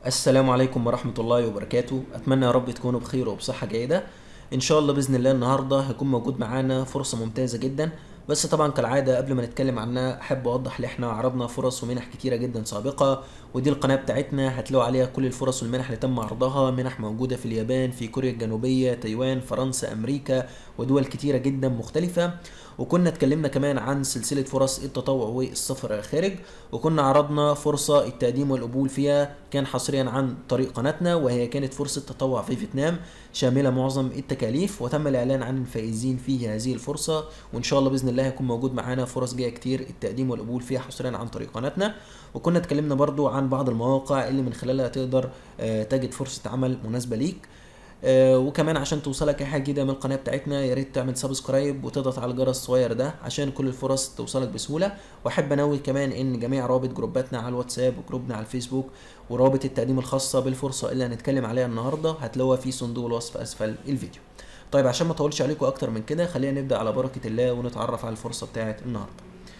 السلام عليكم ورحمة الله وبركاته أتمنى يا رب تكونوا بخير وبصحة جيدة إن شاء الله بإذن الله النهاردة هيكون موجود معانا فرصة ممتازة جدا بس طبعا كالعادة قبل ما نتكلم عنها أحب أوضح إن إحنا عرضنا فرص ومنح كتيرة جدا سابقة ودي القناة بتاعتنا هتلاقوا عليها كل الفرص والمنح اللي تم عرضها منح موجودة في اليابان في كوريا الجنوبية تايوان فرنسا أمريكا ودول كتيرة جدا مختلفة وكنا اتكلمنا كمان عن سلسلة فرص التطوع والسفر إلى الخارج وكنا عرضنا فرصة التقديم والقبول فيها كان حصريا عن طريق قناتنا وهي كانت فرصة تطوع في فيتنام شاملة معظم التكاليف وتم الإعلان عن الفائزين في هذه الفرصة وإن شاء الله بإذن الله هيكون موجود معانا فرص جاية كتير التقديم والقبول فيها حصريا عن طريق قناتنا وكنا اتكلمنا برضو عن بعض المواقع اللي من خلالها تقدر آه، تجد فرصة عمل مناسبة ليك آه، وكمان عشان توصلك اي حاجه جديده من القناه بتاعتنا يا ريت تعمل سبسكرايب وتضغط على الجرس الصغير ده عشان كل الفرص توصلك بسهوله واحب انوه كمان ان جميع روابط جروباتنا على الواتساب وجروبنا على الفيسبوك وروابط التقديم الخاصه بالفرصه اللي هنتكلم عليها النهارده هتلاقوها في صندوق الوصف اسفل الفيديو طيب عشان ما اطولش عليكم اكتر من كده خلينا نبدا على بركه الله ونتعرف على الفرصه بتاعت النهارده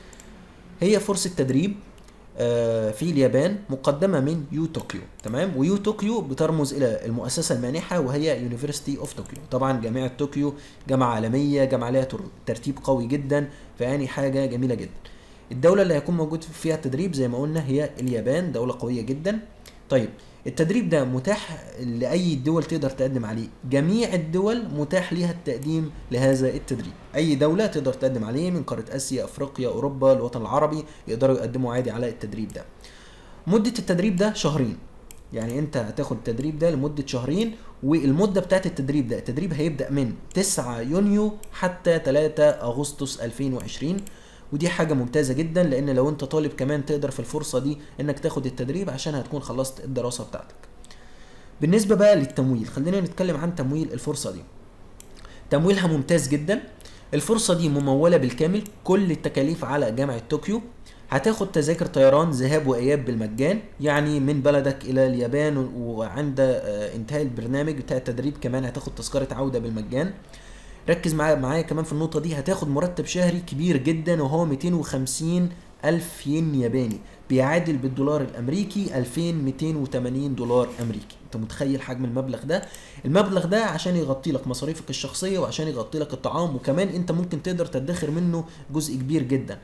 هي فرصه تدريب آه، في اليابان مقدمة من يو طوكيو تمام ويو طوكيو بترمز إلى المؤسسة المانحة وهي يونيفرسيتي اوف طوكيو طبعا جامعة طوكيو جامعة عالمية جامعة لها تر- ترتيب قوي جدا فيعني حاجة جميلة جدا الدولة اللي هيكون موجود فيها التدريب زي ما قلنا هي اليابان دولة قوية جدا طيب التدريب ده متاح لأي دول تقدر تقدم عليه جميع الدول متاح ليها التقديم لهذا التدريب أي دولة تقدر تقدم عليه من قارة آسيا أفريقيا أوروبا الوطن العربي يقدروا يقدموا عادي على التدريب ده مدة التدريب ده شهرين يعني انت هتاخد التدريب ده لمدة شهرين والمدة بتاعت التدريب ده التدريب هيبدأ من 9 يونيو حتى 3 أغسطس 2020 ودي حاجة ممتازة جدا لأن لو أنت طالب كمان تقدر في الفرصة دي إنك تاخد التدريب عشان هتكون خلصت الدراسة بتاعتك. بالنسبة بقى للتمويل خلينا نتكلم عن تمويل الفرصة دي. تمويلها ممتاز جدا الفرصة دي ممولة بالكامل كل التكاليف على جامعة طوكيو هتاخد تذاكر طيران ذهاب وإياب بالمجان يعني من بلدك إلى اليابان و- وعند آه، انتهاء البرنامج بتاع التدريب كمان هتاخد تذكرة عودة بالمجان ركز معايا معايا كمان في النقطة دي هتاخد مرتب شهري كبير جدا وهو 250 ألف ين ياباني بيعادل بالدولار الأمريكي 2280 دولار أمريكي أنت متخيل حجم المبلغ ده المبلغ ده عشان يغطي لك مصاريفك الشخصية وعشان يغطي لك الطعام وكمان أنت ممكن تقدر تدخر منه جزء كبير جدا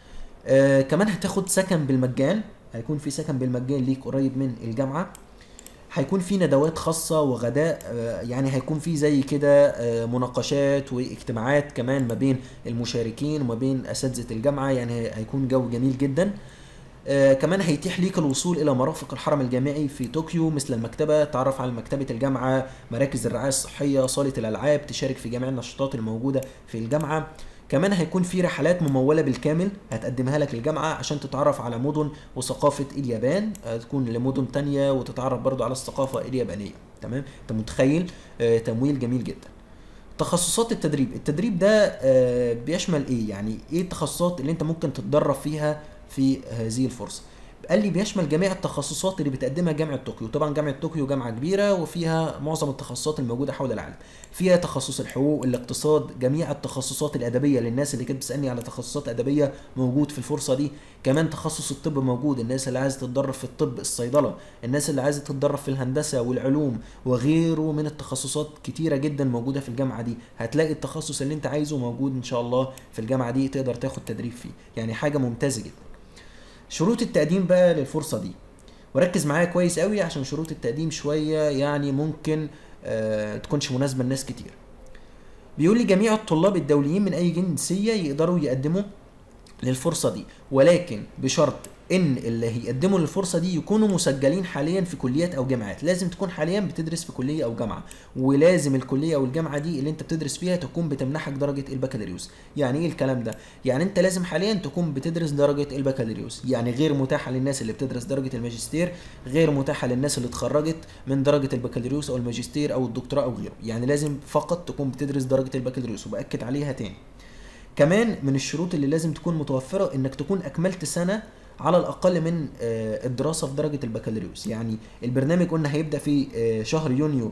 آه كمان هتاخد سكن بالمجان هيكون في سكن بالمجان ليك قريب من الجامعة هيكون في ندوات خاصة وغداء آه، يعني هيكون في زي كده آه، مناقشات واجتماعات كمان ما بين المشاركين وما بين أساتذة الجامعة يعني هي- هيكون جو جميل جدا آه، كمان هيتيح ليك الوصول إلى مرافق الحرم الجامعي في طوكيو مثل المكتبة تعرف على مكتبة الجامعة مراكز الرعاية الصحية صالة الألعاب تشارك في جميع النشاطات الموجودة في الجامعة كمان هيكون في رحلات ممولة بالكامل هتقدمها لك الجامعة عشان تتعرف على مدن وثقافة اليابان هتكون لمدن تانية وتتعرف برضو على الثقافة اليابانية تمام انت متخيل آه، تمويل جميل جدا تخصصات التدريب التدريب ده آه، بيشمل ايه يعني ايه التخصصات اللي انت ممكن تتدرب فيها في هذه الفرصه قال لي بيشمل جميع التخصصات اللي بتقدمها جامعه طوكيو طبعا جامعه طوكيو جامعه كبيره وفيها معظم التخصصات الموجوده حول العالم فيها تخصص الحقوق الاقتصاد جميع التخصصات الادبيه للناس اللي كانت بتسالني على تخصصات ادبيه موجود في الفرصه دي كمان تخصص الطب موجود الناس اللي عايزه تتدرب في الطب الصيدله الناس اللي عايزه تتدرب في الهندسه والعلوم وغيره من التخصصات كتيره جدا موجوده في الجامعه دي هتلاقي التخصص اللي انت عايزه موجود ان شاء الله في الجامعه دي تقدر تاخد تدريب فيه يعني حاجه ممتازه جدا شروط التقديم بقى للفرصه دي وركز معايا كويس قوي عشان شروط التقديم شويه يعني ممكن آه تكونش مناسبه لناس كتير بيقول لي جميع الطلاب الدوليين من اي جنسيه يقدروا يقدموا للفرصه دي ولكن بشرط ان اللي هيقدموا للفرصه دي يكونوا مسجلين حاليا في كليات او جامعات لازم تكون حاليا بتدرس في كليه او جامعه ولازم الكليه او الجامعه دي اللي انت بتدرس فيها تكون بتمنحك درجه البكالوريوس يعني ايه الكلام ده يعني انت لازم حاليا تكون بتدرس درجه البكالوريوس يعني غير متاحه للناس اللي بتدرس درجه الماجستير غير متاحه للناس اللي اتخرجت من درجه البكالوريوس او الماجستير او الدكتوراه او غيره يعني لازم فقط تكون بتدرس درجه البكالوريوس وباكد عليها تاني كمان من الشروط اللي لازم تكون متوفرة انك تكون اكملت سنة على الاقل من آه، الدراسة في درجة البكالوريوس يعني البرنامج قلنا هيبدأ في آه، شهر يونيو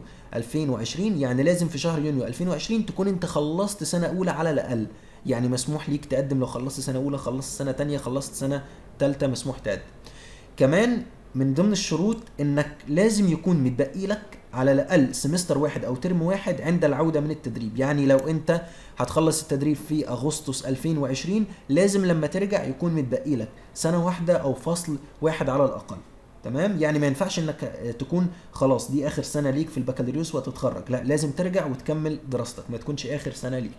2020 يعني لازم في شهر يونيو 2020 تكون انت خلصت سنة اولى على الاقل يعني مسموح ليك تقدم لو خلصت سنة اولى خلصت سنة تانية خلصت سنة تالتة مسموح تقدم كمان من ضمن الشروط انك لازم يكون متبقي لك على الاقل سمستر واحد او ترم واحد عند العوده من التدريب يعني لو انت هتخلص التدريب في اغسطس 2020 لازم لما ترجع يكون متبقي لك سنه واحده او فصل واحد على الاقل تمام يعني ما ينفعش انك تكون خلاص دي اخر سنه ليك في البكالوريوس وتتخرج لا لازم ترجع وتكمل دراستك ما تكونش اخر سنه ليك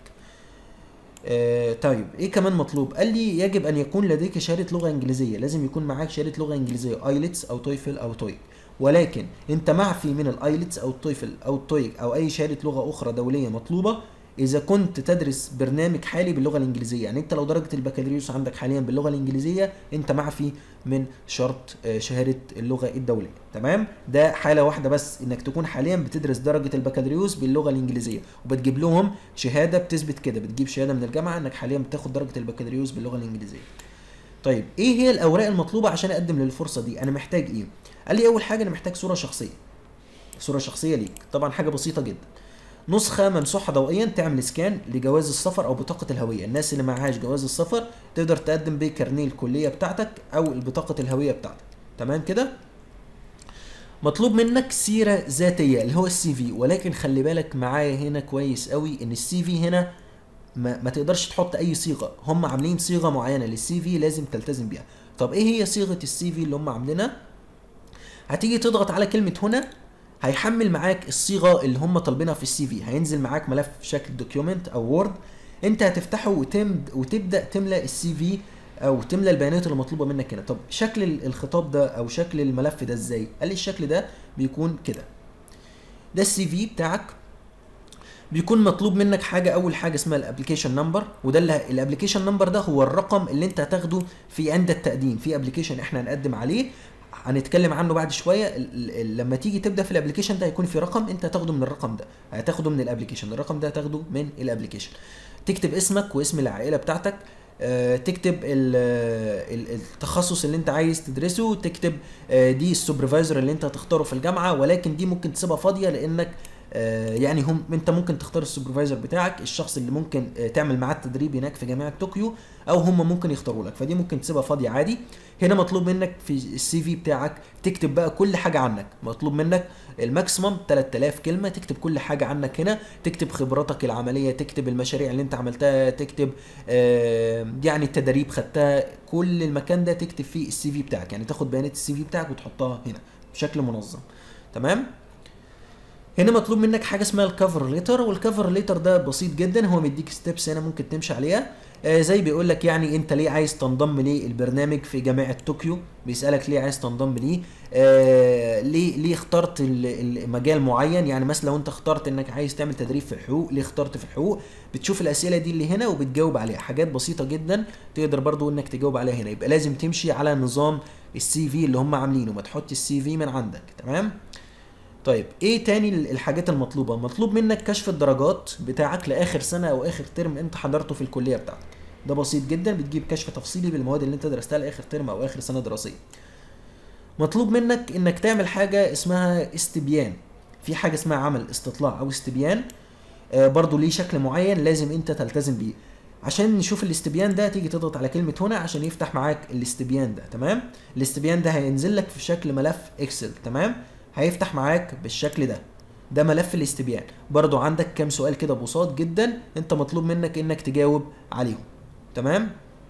آه طيب ايه كمان مطلوب قال لي يجب ان يكون لديك شهاده لغه انجليزيه لازم يكون معاك شهاده لغه انجليزيه ايلتس او تويفل او تويك ولكن انت معفي من الايلتس او التويفل او التويك او اي شهاده لغه اخرى دوليه مطلوبه اذا كنت تدرس برنامج حالي باللغه الانجليزيه يعني انت لو درجه البكالوريوس عندك حاليا باللغه الانجليزيه انت معفي من شرط آه، شهاده اللغه الدوليه تمام ده حاله واحده بس انك تكون حاليا بتدرس درجه البكالوريوس باللغه الانجليزيه وبتجيب لهم شهاده بتثبت كده بتجيب شهاده من الجامعه انك حاليا بتاخد درجه البكالوريوس باللغه الانجليزيه طيب ايه هي الاوراق المطلوبه عشان اقدم للفرصه دي انا محتاج ايه قال لي اول حاجه انا محتاج صوره شخصيه صوره شخصيه ليك طبعا حاجه بسيطه جدا نسخة ممسوحة ضوئيا تعمل سكان لجواز السفر أو بطاقة الهوية، الناس اللي معهاش جواز السفر تقدر تقدم بكارنيه الكلية بتاعتك أو بطاقة الهوية بتاعتك، تمام كده؟ مطلوب منك سيرة ذاتية اللي هو السي في ولكن خلي بالك معايا هنا كويس قوي إن السي في هنا ما, ما تقدرش تحط أي صيغة، هم عاملين صيغة معينة للسي في لازم تلتزم بيها، طب إيه هي صيغة السي في اللي هم عاملينها؟ هتيجي تضغط على كلمة هنا هيحمل معاك الصيغه اللي هم طالبينها في السي في هينزل معاك ملف في شكل دوكيومنت او وورد انت هتفتحه وتم وتبدا تملى السي في او تملى البيانات اللي مطلوبه منك هنا طب شكل ال- الخطاب ده او شكل الملف ده ازاي قال لي الشكل ده بيكون كده ده السي في بتاعك بيكون مطلوب منك حاجه اول حاجه اسمها الابلكيشن نمبر وده اللي الابلكيشن نمبر ده هو الرقم اللي انت هتاخده في عند التقديم في ابلكيشن احنا هنقدم عليه هنتكلم عنه بعد شويه ال- ال- لما تيجي تبدا في الابلكيشن ده هيكون في رقم انت هتاخده من الرقم ده هتاخده من الابلكيشن الرقم ده هتاخده من الابلكيشن تكتب اسمك واسم العائله بتاعتك آه، تكتب ال- ال- التخصص اللي انت عايز تدرسه تكتب آه، دي السوبرفايزر اللي انت هتختاره في الجامعه ولكن دي ممكن تسيبها فاضيه لانك آه، يعني هم انت ممكن تختار السوبرفايزر بتاعك الشخص اللي ممكن آه، تعمل معاه التدريب هناك في جامعه طوكيو او هم ممكن يختاروا لك فدي ممكن تسيبها فاضيه عادي هنا مطلوب منك في السي في بتاعك تكتب بقى كل حاجه عنك مطلوب منك الماكسيمم 3000 كلمه تكتب كل حاجه عنك هنا تكتب خبراتك العمليه تكتب المشاريع اللي انت عملتها تكتب آه، يعني التدريب خدتها كل المكان ده تكتب فيه السي في بتاعك يعني تاخد بيانات السي في بتاعك وتحطها هنا بشكل منظم تمام هنا مطلوب منك حاجه اسمها الكفر ليتر والكفر ليتر ده بسيط جدا هو مديك ستيبس هنا ممكن تمشي عليها آه زي بيقول لك يعني انت ليه عايز تنضم للبرنامج في جامعه طوكيو بيسالك ليه عايز تنضم ليه آه ليه ليه اخترت ال- المجال معين يعني مثلا لو انت اخترت انك عايز تعمل تدريب في الحقوق ليه اخترت في الحقوق بتشوف الاسئله دي اللي هنا وبتجاوب عليها حاجات بسيطه جدا تقدر برضو انك تجاوب عليها هنا يبقى لازم تمشي على نظام السي في اللي هم عاملينه ما تحط السي في من عندك تمام طيب ايه تاني ال- الحاجات المطلوبه مطلوب منك كشف الدرجات بتاعك لاخر سنه او اخر ترم انت حضرته في الكليه بتاعتك ده بسيط جدا بتجيب كشف تفصيلي بالمواد اللي انت درستها لاخر ترم او اخر سنه دراسيه مطلوب منك انك تعمل حاجه اسمها استبيان في حاجه اسمها عمل استطلاع او استبيان آه برضو ليه شكل معين لازم انت تلتزم بيه عشان نشوف الاستبيان ده تيجي تضغط على كلمة هنا عشان يفتح معاك الاستبيان ده تمام الاستبيان ده هينزل لك في شكل ملف اكسل تمام هيفتح معاك بالشكل ده ده ملف الاستبيان برضو عندك كام سؤال كده بساط جدا انت مطلوب منك انك تجاوب عليهم تمام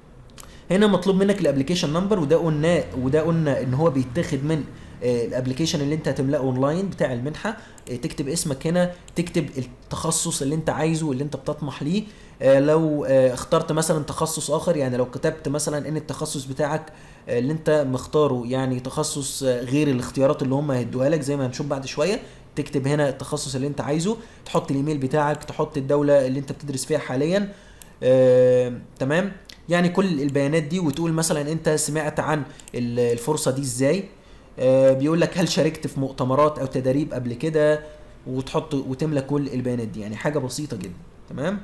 هنا مطلوب منك الابلكيشن نمبر وده قلنا وده قلنا ان هو بيتاخد من آه، الابلكيشن اللي انت هتملاه اونلاين بتاع المنحه آه، تكتب اسمك هنا تكتب التخصص اللي انت عايزه اللي انت بتطمح ليه آه، لو آه، اخترت مثلا تخصص اخر يعني لو كتبت مثلا ان التخصص بتاعك آه، اللي انت مختاره يعني تخصص آه، غير الاختيارات اللي هم هيدوها لك زي ما هنشوف بعد شويه تكتب هنا التخصص اللي انت عايزه تحط الايميل بتاعك تحط الدوله اللي انت بتدرس فيها حاليا آه، تمام يعني كل البيانات دي وتقول مثلا انت سمعت عن ال- الفرصه دي ازاي آه، بيقول لك هل شاركت في مؤتمرات او تداريب قبل كده وتحط وتملى كل البيانات دي يعني حاجه بسيطه جدا تمام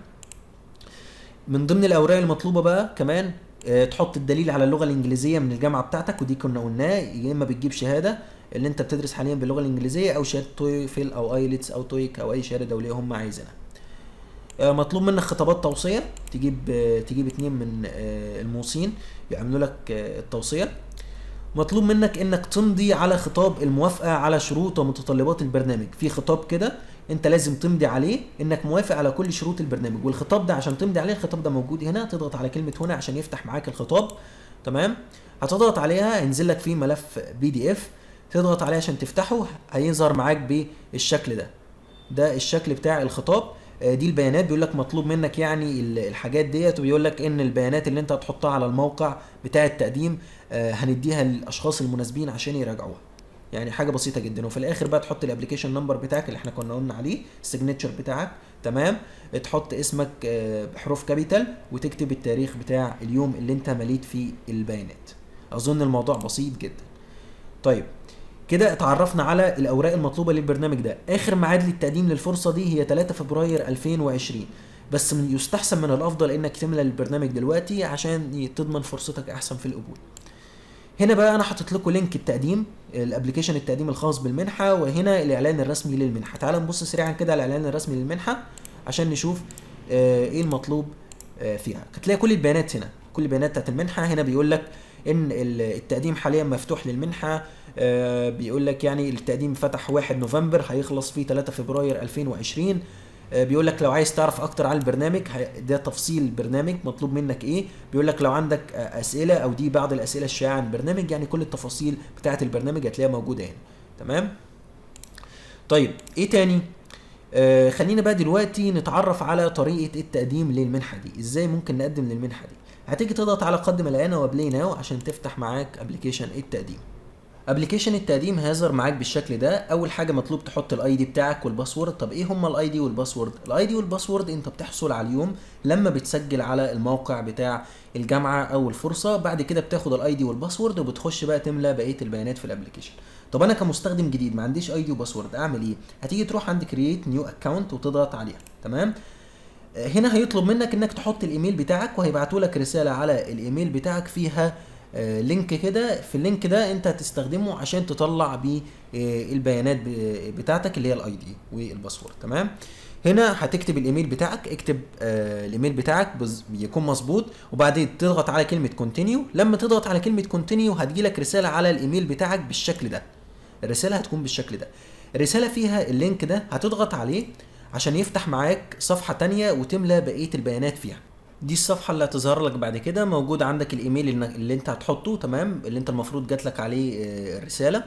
من ضمن الاوراق المطلوبه بقى كمان آه، تحط الدليل على اللغه الانجليزيه من الجامعه بتاعتك ودي كنا قلناه يا اما بتجيب شهاده اللي انت بتدرس حاليا باللغه الانجليزيه او شهاده تويفل او ايلتس او تويك او اي شهاده دوليه هم عايزينها آه، مطلوب منك خطابات توصيه تجيب آه، تجيب اتنين من آه، الموصين يعملوا لك آه، التوصيه مطلوب منك انك تمضي على خطاب الموافقه على شروط ومتطلبات البرنامج في خطاب كده انت لازم تمضي عليه انك موافق على كل شروط البرنامج والخطاب ده عشان تمضي عليه الخطاب ده موجود هنا تضغط على كلمه هنا عشان يفتح معاك الخطاب تمام هتضغط عليها هينزل لك فيه ملف بي دي اف تضغط عليه عشان تفتحه هيظهر معاك بالشكل ده ده الشكل بتاع الخطاب آه، دي البيانات بيقول لك مطلوب منك يعني ال- الحاجات ديت وبيقول لك ان البيانات اللي انت هتحطها على الموقع بتاع التقديم آه، هنديها للاشخاص المناسبين عشان يراجعوها يعني حاجه بسيطه جدا وفي الاخر بقى تحط الابلكيشن نمبر بتاعك اللي احنا كنا قلنا عليه السيجنتشر بتاعك تمام تحط اسمك آه، بحروف كابيتال وتكتب التاريخ بتاع اليوم اللي انت مليت فيه البيانات اظن الموضوع بسيط جدا طيب كده اتعرفنا على الاوراق المطلوبه للبرنامج ده اخر ميعاد للتقديم للفرصه دي هي 3 فبراير 2020 بس من يستحسن من الافضل انك تملى البرنامج دلوقتي عشان تضمن فرصتك احسن في القبول هنا بقى انا حاطط لكم لينك التقديم الابلكيشن التقديم الخاص بالمنحه وهنا الاعلان الرسمي للمنحه تعال نبص سريعا كده على الاعلان الرسمي للمنحه عشان نشوف آه، ايه المطلوب آه، فيها هتلاقي كل البيانات هنا كل البيانات بتاعت المنحه هنا بيقول لك ان ال- التقديم حاليا مفتوح للمنحه آه، بيقول لك يعني التقديم فتح 1 نوفمبر هيخلص فيه 3 فبراير 2020 آه، بيقول لك لو عايز تعرف اكتر عن البرنامج هي- ده تفصيل البرنامج مطلوب منك ايه بيقول لك لو عندك آه، اسئله او دي بعض الاسئله الشائعه عن البرنامج يعني كل التفاصيل بتاعه البرنامج هتلاقيها موجوده هنا تمام طيب ايه تاني آه خلينا بقى دلوقتي نتعرف على طريقه التقديم للمنحه دي ازاي ممكن نقدم للمنحه دي هتيجي تضغط على قدم الان وبلاي ناو عشان تفتح معاك ابلكيشن التقديم ابلكيشن التقديم هيظهر معاك بالشكل ده اول حاجه مطلوب تحط الاي دي بتاعك والباسورد طب ايه هما الاي دي والباسورد الاي دي والباسورد انت بتحصل عليهم لما بتسجل على الموقع بتاع الجامعه او الفرصه بعد كده بتاخد الاي دي والباسورد وبتخش بقى تملى بقيه البيانات في الابلكيشن طب انا كمستخدم جديد ما عنديش اي دي وباسورد اعمل ايه هتيجي تروح عند كرييت نيو اكونت وتضغط عليها تمام آه، هنا هيطلب منك انك تحط الايميل بتاعك وهيبعتوا لك رساله على الايميل بتاعك فيها آه، لينك كده في اللينك ده انت هتستخدمه عشان تطلع بيه آه، البيانات ب- بتاعتك اللي هي الاي دي والباسورد تمام هنا هتكتب الايميل بتاعك اكتب آه الايميل بتاعك بز- يكون مظبوط وبعدين تضغط على كلمه كونتينيو لما تضغط على كلمه كونتينيو هتجيلك رساله على الايميل بتاعك بالشكل ده الرساله هتكون بالشكل ده الرساله فيها اللينك ده هتضغط عليه عشان يفتح معاك صفحه تانية وتملى بقيه البيانات فيها دي الصفحه اللي هتظهر لك بعد كده موجود عندك الايميل اللي اللي انت هتحطه تمام اللي انت المفروض جات لك عليه آه، الرساله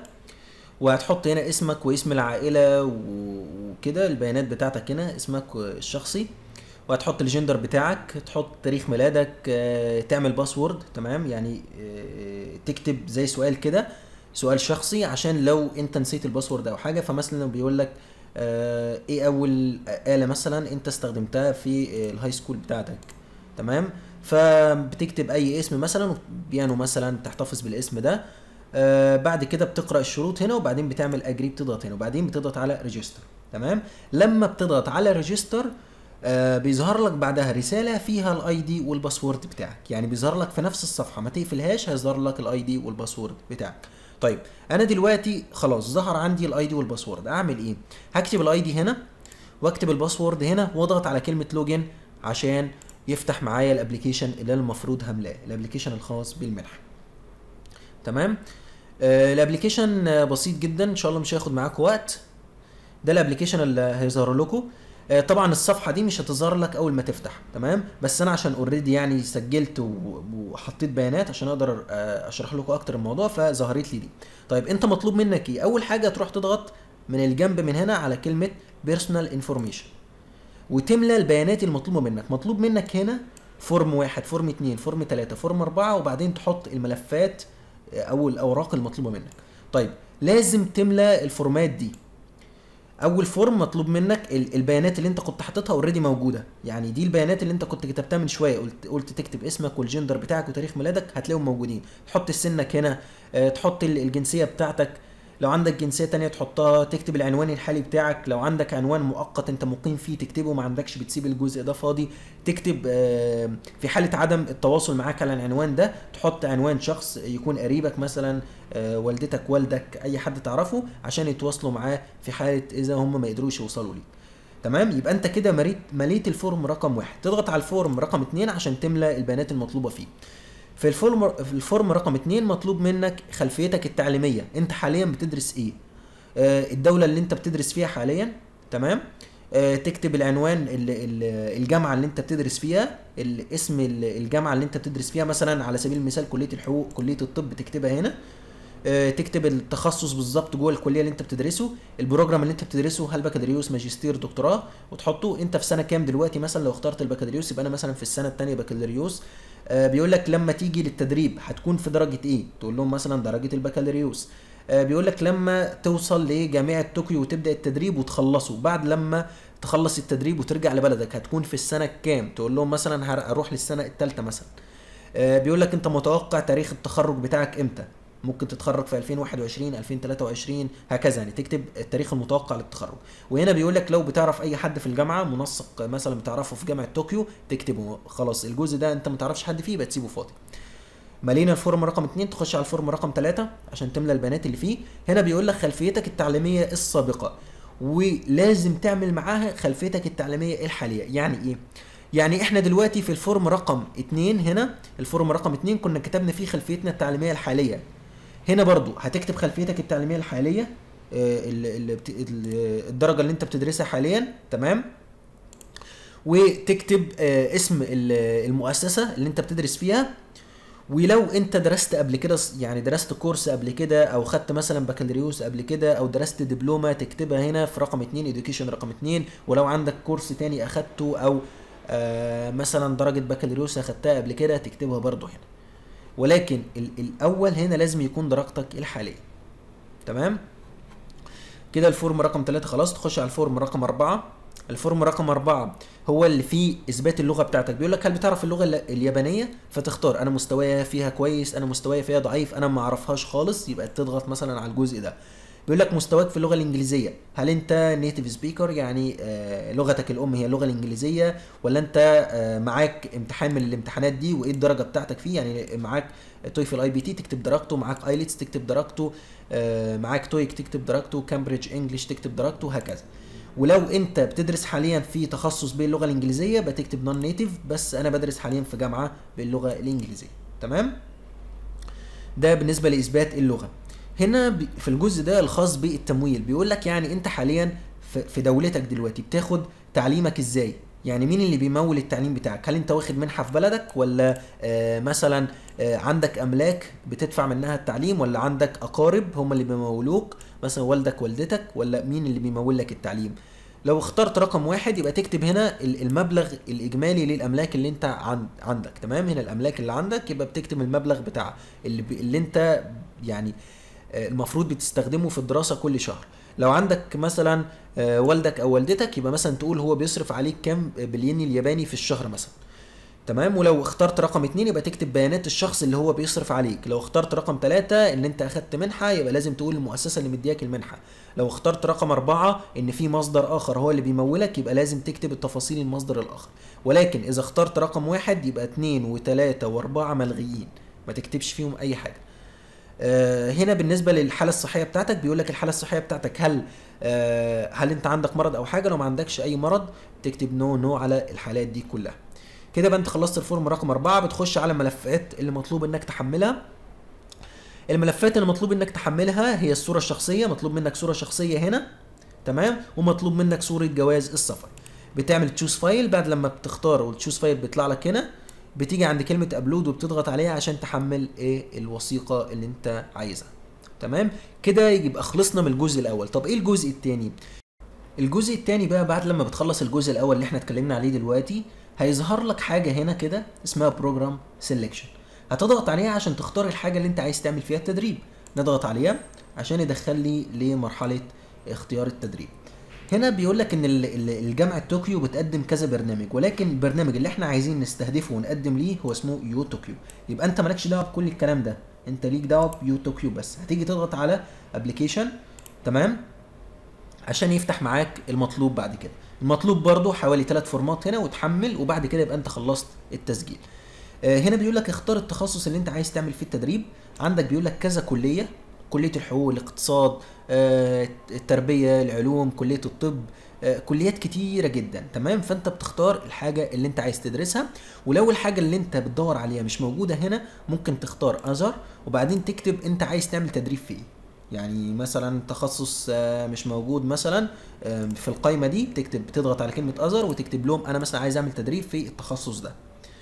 وهتحط هنا اسمك واسم العائله و- وكده البيانات بتاعتك هنا اسمك الشخصي وهتحط الجندر بتاعك تحط تاريخ ميلادك آه، تعمل باسورد تمام يعني آه، تكتب زي سؤال كده سؤال شخصي عشان لو انت نسيت الباسورد او حاجه فمثلا لو بيقول لك آه، ايه اول آلة مثلا انت استخدمتها في آه، الهاي سكول بتاعتك تمام فبتكتب اي اسم مثلا بيانو مثلا تحتفظ بالاسم ده آه بعد كده بتقرا الشروط هنا وبعدين بتعمل اجري بتضغط هنا وبعدين بتضغط على ريجستر تمام لما بتضغط على ريجستر آه بيظهر لك بعدها رساله فيها الاي دي والباسورد بتاعك يعني بيظهر لك في نفس الصفحه ما تقفلهاش هيظهر لك الاي دي والباسورد بتاعك طيب انا دلوقتي خلاص ظهر عندي الاي دي والباسورد اعمل ايه هكتب الاي دي هنا واكتب الباسورد هنا واضغط على كلمه لوجن عشان يفتح معايا الابلكيشن اللي أنا المفروض هملاه الابلكيشن الخاص بالمنحه تمام آه الابلكيشن آه، بسيط جدا ان شاء الله مش هياخد معاكم وقت ده الابلكيشن اللي هيظهر لكم آه، طبعا الصفحه دي مش هتظهر لك اول ما تفتح تمام بس انا عشان اوريدي يعني سجلت و- وحطيت بيانات عشان اقدر آه، اشرح لكم اكتر الموضوع فظهرت لي دي طيب انت مطلوب منك ايه اول حاجه تروح تضغط من الجنب من هنا على كلمه بيرسونال انفورميشن وتملى البيانات المطلوبه منك مطلوب منك هنا فورم واحد فورم اتنين فورم تلاتة فورم اربعة وبعدين تحط الملفات آه، او الاوراق المطلوبه منك طيب لازم تملى الفورمات دي اول فورم مطلوب منك ال- البيانات اللي انت كنت حاططها اوريدي موجوده يعني دي البيانات اللي انت كنت كتبتها من شويه قلت قلت تكتب اسمك والجندر بتاعك وتاريخ ميلادك هتلاقيهم موجودين تحط سنك هنا آه، تحط ال- الجنسيه بتاعتك لو عندك جنسيه تانية تحطها تكتب العنوان الحالي بتاعك لو عندك عنوان مؤقت انت مقيم فيه تكتبه ما عندكش بتسيب الجزء ده فاضي تكتب آه، في حاله عدم التواصل معاك على العنوان ده تحط عنوان شخص يكون قريبك مثلا آه، والدتك والدك اي حد تعرفه عشان يتواصلوا معاه في حاله اذا هم ما يقدروش يوصلوا ليك تمام يبقى انت كده مليت مليت الفورم رقم واحد تضغط على الفورم رقم اتنين عشان تملى البيانات المطلوبه فيه في الفورم في الفورم رقم اتنين مطلوب منك خلفيتك التعليميه انت حاليا بتدرس ايه آه، الدوله اللي انت بتدرس فيها حاليا تمام آه، تكتب العنوان ال- ال- الجامعه اللي انت بتدرس فيها ال- اسم ال- الجامعه اللي انت بتدرس فيها مثلا على سبيل المثال كليه الحقوق كليه الطب تكتبها هنا آه، تكتب التخصص بالظبط جوه الكليه اللي انت بتدرسه البروجرام اللي انت بتدرسه هل بكالوريوس ماجستير دكتوراه وتحطه انت في سنه كام دلوقتي مثلا لو اخترت البكالوريوس يبقى انا مثلا في السنه الثانيه بكالوريوس آه، بيقول لك لما تيجي للتدريب هتكون في درجه ايه تقول لهم مثلا درجه البكالوريوس آه، بيقول لك لما توصل لجامعه طوكيو وتبدا التدريب وتخلصه بعد لما تخلص التدريب وترجع لبلدك هتكون في السنه كام تقول لهم مثلا هر- هروح للسنه الثالثه مثلا آه، بيقول لك انت متوقع تاريخ التخرج بتاعك امتى ممكن تتخرج في 2021 2023 هكذا يعني تكتب التاريخ المتوقع للتخرج وهنا بيقول لك لو بتعرف اي حد في الجامعه منسق مثلا بتعرفه في جامعه طوكيو تكتبه خلاص الجزء ده انت ما تعرفش حد فيه يبقى تسيبه فاضي مالينا الفورم رقم 2 تخش على الفورم رقم 3 عشان تملى البيانات اللي فيه هنا بيقول لك خلفيتك التعليميه السابقه ولازم تعمل معاها خلفيتك التعليميه الحاليه يعني ايه يعني احنا دلوقتي في الفورم رقم 2 هنا الفورم رقم 2 كنا كتبنا فيه خلفيتنا التعليميه الحاليه هنا برضو هتكتب خلفيتك التعليميه الحاليه آه، ال- ال- بت- ال- الدرجه اللي انت بتدرسها حاليا تمام وتكتب آه، اسم ال- المؤسسه اللي انت بتدرس فيها ولو انت درست قبل كده يعني درست كورس قبل كده او خدت مثلا بكالوريوس قبل كده او درست دبلومه تكتبها هنا في رقم 2 اديوكيشن رقم 2 ولو عندك كورس تاني اخدته او آه مثلا درجه بكالوريوس اخدتها قبل كده تكتبها برضو هنا ولكن ال- الاول هنا لازم يكون درجتك الحاليه تمام كده الفورم رقم 3 خلاص تخش على الفورم رقم 4 الفورم رقم 4 هو اللي فيه اثبات اللغه بتاعتك بيقول لك هل بتعرف اللغه ال- اليابانيه فتختار انا مستواي فيها كويس انا مستواي فيها ضعيف انا ما اعرفهاش خالص يبقى تضغط مثلا على الجزء ده بيقول لك مستواك في اللغه الانجليزيه هل انت نيتيف سبيكر يعني آه لغتك الام هي اللغه الانجليزيه ولا انت آه معاك امتحان من الامتحانات دي وايه الدرجه بتاعتك فيه يعني معاك تويفل اي بي تي تكتب درجته معاك ايلتس تكتب درجته آه معاك تويك تكتب درجته كامبريدج انجلش تكتب درجته هكذا ولو انت بتدرس حاليا في تخصص باللغه الانجليزيه بتكتب نون نيتيف بس انا بدرس حاليا في جامعه باللغه الانجليزيه تمام ده بالنسبه لاثبات اللغه هنا ب- في الجزء ده الخاص بالتمويل بيقول لك يعني انت حاليا في- في دولتك دلوقتي بتاخد تعليمك ازاي يعني مين اللي بيمول التعليم بتاعك هل انت واخد منحه في بلدك ولا آه مثلا آه عندك املاك بتدفع منها التعليم ولا عندك اقارب هم اللي بيمولوك مثلا والدك والدتك ولا مين اللي بيمول لك التعليم لو اخترت رقم واحد يبقى تكتب هنا ال- المبلغ الاجمالي للاملاك اللي انت عن عندك تمام هنا الاملاك اللي عندك يبقى بتكتب المبلغ بتاع اللي, ب... اللي انت يعني آه، المفروض بتستخدمه في الدراسه كل شهر لو عندك مثلا آه، والدك او والدتك يبقى مثلا تقول هو بيصرف عليك كام بالين الياباني في الشهر مثلا تمام ولو اخترت رقم اتنين يبقى تكتب بيانات الشخص اللي هو بيصرف عليك لو اخترت رقم ثلاثة ان انت اخدت منحة يبقى لازم تقول المؤسسة اللي مدياك المنحة لو اخترت رقم أربعة ان في مصدر اخر هو اللي بيمولك يبقى لازم تكتب التفاصيل المصدر الاخر ولكن اذا اخترت رقم واحد يبقى اتنين وتلاتة واربعة ملغيين ما تكتبش فيهم اي حاجة آه، هنا بالنسبه للحاله الصحيه بتاعتك بيقول لك الحاله الصحيه بتاعتك هل آه، هل انت عندك مرض او حاجه لو ما عندكش اي مرض تكتب نو نو على الحالات دي كلها كده بقى انت خلصت الفورم رقم أربعة بتخش على الملفات اللي مطلوب انك تحملها الملفات اللي مطلوب انك تحملها هي الصوره الشخصيه مطلوب منك صوره شخصيه هنا تمام ومطلوب منك صوره جواز السفر بتعمل تشوز فايل بعد لما بتختار والتشوز فايل بيطلع لك هنا بتيجي عند كلمه ابلود وبتضغط عليها عشان تحمل ايه الوثيقه اللي انت عايزها تمام كده يبقى خلصنا من الجزء الاول طب ايه الجزء الثاني الجزء الثاني بقى بعد لما بتخلص الجزء الاول اللي احنا اتكلمنا عليه دلوقتي هيظهر لك حاجه هنا كده اسمها بروجرام سيلكشن هتضغط عليها عشان تختار الحاجه اللي انت عايز تعمل فيها التدريب نضغط عليها عشان يدخل لي لمرحله اختيار التدريب هنا بيقول لك ان ال- ال- الجامعه طوكيو بتقدم كذا برنامج ولكن البرنامج اللي احنا عايزين نستهدفه ونقدم ليه هو اسمه يو طوكيو يبقى انت مالكش دعوه بكل الكلام ده انت ليك دعوه بيو طوكيو بس هتيجي تضغط على ابلكيشن تمام عشان يفتح معاك المطلوب بعد كده المطلوب برضو حوالي ثلاث فورمات هنا وتحمل وبعد كده يبقى انت خلصت التسجيل آه، هنا بيقول لك اختار التخصص اللي انت عايز تعمل فيه التدريب عندك بيقول لك كذا كليه كليه الحقوق الاقتصاد آه، التربيه العلوم كليه الطب آه، كليات كتيره جدا تمام فانت بتختار الحاجه اللي انت عايز تدرسها ولو الحاجه اللي انت بتدور عليها مش موجوده هنا ممكن تختار ازر وبعدين تكتب انت عايز تعمل تدريب في ايه يعني مثلا تخصص آه، مش موجود مثلا آه، في القائمه دي بتكتب بتضغط على كلمه ازر وتكتب لهم انا مثلا عايز اعمل تدريب في التخصص ده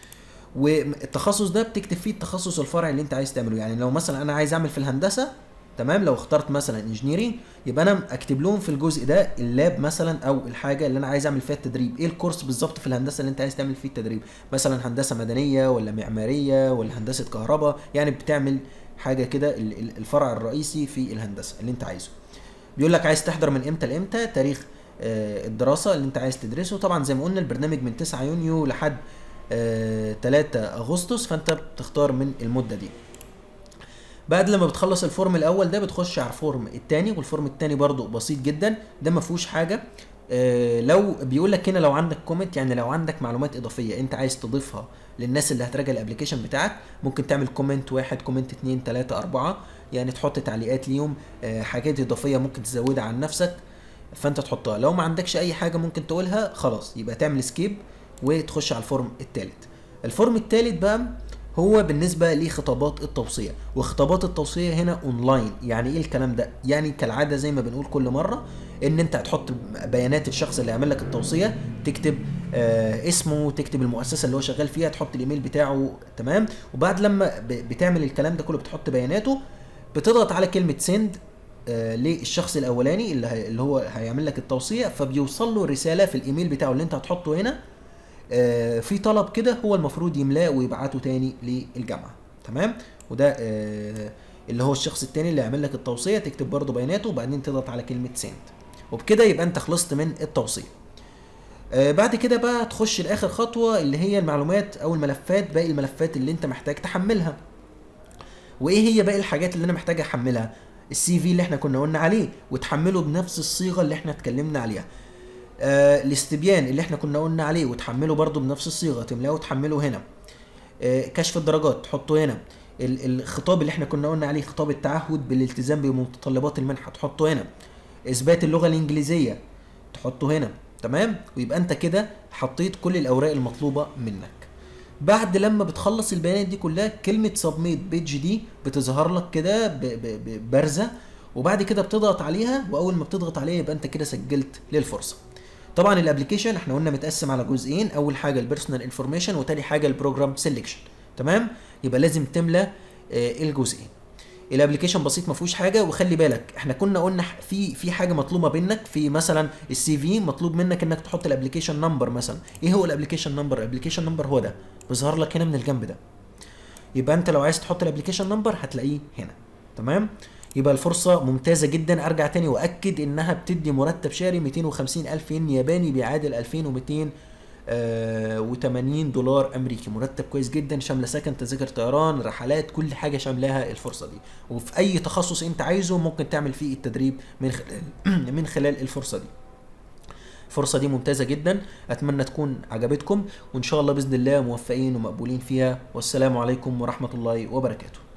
والتخصص ده بتكتب فيه التخصص الفرعي اللي انت عايز تعمله يعني لو مثلا انا عايز اعمل في الهندسه تمام لو اخترت مثلا انجينيرنج يبقى انا اكتب لهم في الجزء ده اللاب مثلا او الحاجه اللي انا عايز اعمل فيها التدريب ايه الكورس بالظبط في الهندسه اللي انت عايز تعمل فيه التدريب مثلا هندسه مدنيه ولا معماريه ولا هندسه كهرباء يعني بتعمل حاجه كده ال- ال- الفرع الرئيسي في الهندسه اللي انت عايزه بيقول لك عايز تحضر من امتى لامتى تاريخ آه، الدراسه اللي انت عايز تدرسه طبعا زي ما قلنا البرنامج من 9 يونيو لحد آه، 3 اغسطس فانت بتختار من المده دي بعد لما بتخلص الفورم الاول ده بتخش على الفورم الثاني والفورم الثاني برضو بسيط جدا ده ما فيهوش حاجه آه، لو بيقول لك هنا لو عندك كومنت يعني لو عندك معلومات اضافيه انت عايز تضيفها للناس اللي هتراجع الابلكيشن بتاعك ممكن تعمل كومنت واحد كومنت اتنين تلاته اربعه يعني تحط تعليقات ليهم آه، حاجات اضافيه ممكن تزودها عن نفسك فانت تحطها لو ما عندكش اي حاجه ممكن تقولها خلاص يبقى تعمل سكيب وتخش على الفورم الثالث الفورم الثالث بقى هو بالنسبه لخطابات التوصيه وخطابات التوصيه هنا اونلاين يعني ايه الكلام ده يعني كالعاده زي ما بنقول كل مره ان انت هتحط بيانات الشخص اللي عمل لك التوصيه تكتب آه اسمه تكتب المؤسسه اللي هو شغال فيها تحط الايميل بتاعه تمام وبعد لما ب- بتعمل الكلام ده كله بتحط بياناته بتضغط على كلمه سند آه للشخص الاولاني اللي, هي اللي هو هيعمل لك التوصيه فبيوصل له رساله في الايميل بتاعه اللي انت هتحطه هنا آه، في طلب كده هو المفروض يملاه ويبعته تاني للجامعه تمام وده آه، اللي هو الشخص التاني اللي يعمل لك التوصيه تكتب برضه بياناته وبعدين تضغط على كلمه سند وبكده يبقى انت خلصت من التوصيه آه، بعد كده بقى تخش لاخر خطوه اللي هي المعلومات او الملفات باقي الملفات اللي انت محتاج تحملها وايه هي باقي الحاجات اللي انا محتاج احملها السي في اللي احنا كنا قلنا عليه وتحمله بنفس الصيغه اللي احنا اتكلمنا عليها آه الاستبيان اللي احنا كنا قلنا عليه وتحمله برضو بنفس الصيغه تملاه وتحمله هنا آه كشف الدرجات تحطه هنا ال- الخطاب اللي احنا كنا قلنا عليه خطاب التعهد بالالتزام بمتطلبات المنحه تحطه هنا اثبات اللغه الانجليزيه تحطه هنا تمام ويبقى انت كده حطيت كل الاوراق المطلوبه منك بعد لما بتخلص البيانات دي كلها كلمة سبميت بيج دي بتظهر لك كده ب- ب- ب- بارزة وبعد كده بتضغط عليها واول ما بتضغط عليها يبقى انت كده سجلت للفرصة طبعا الابلكيشن احنا قلنا متقسم على جزئين اول حاجة البيرسونال انفورميشن وتاني حاجة البروجرام سيلكشن تمام يبقى لازم تملى آه، الجزئين الابلكيشن بسيط ما فيهوش حاجه وخلي بالك احنا كنا قلنا ح- في في حاجه مطلوبه منك في مثلا السي في مطلوب منك انك تحط الابلكيشن نمبر مثلا ايه هو الابلكيشن نمبر الابلكيشن نمبر هو ده بيظهر لك هنا من الجنب ده يبقى انت لو عايز تحط الابلكيشن نمبر هتلاقيه هنا تمام يبقى الفرصة ممتازة جدا ارجع تاني واكد انها بتدي مرتب شهري 250 الف ين ياباني بيعادل 2200 آه و80 دولار امريكي مرتب كويس جدا شامله سكن تذاكر طيران رحلات كل حاجه شاملاها الفرصه دي وفي اي تخصص انت عايزه ممكن تعمل فيه التدريب من خلال من خلال الفرصه دي الفرصه دي ممتازه جدا اتمنى تكون عجبتكم وان شاء الله باذن الله موفقين ومقبولين فيها والسلام عليكم ورحمه الله وبركاته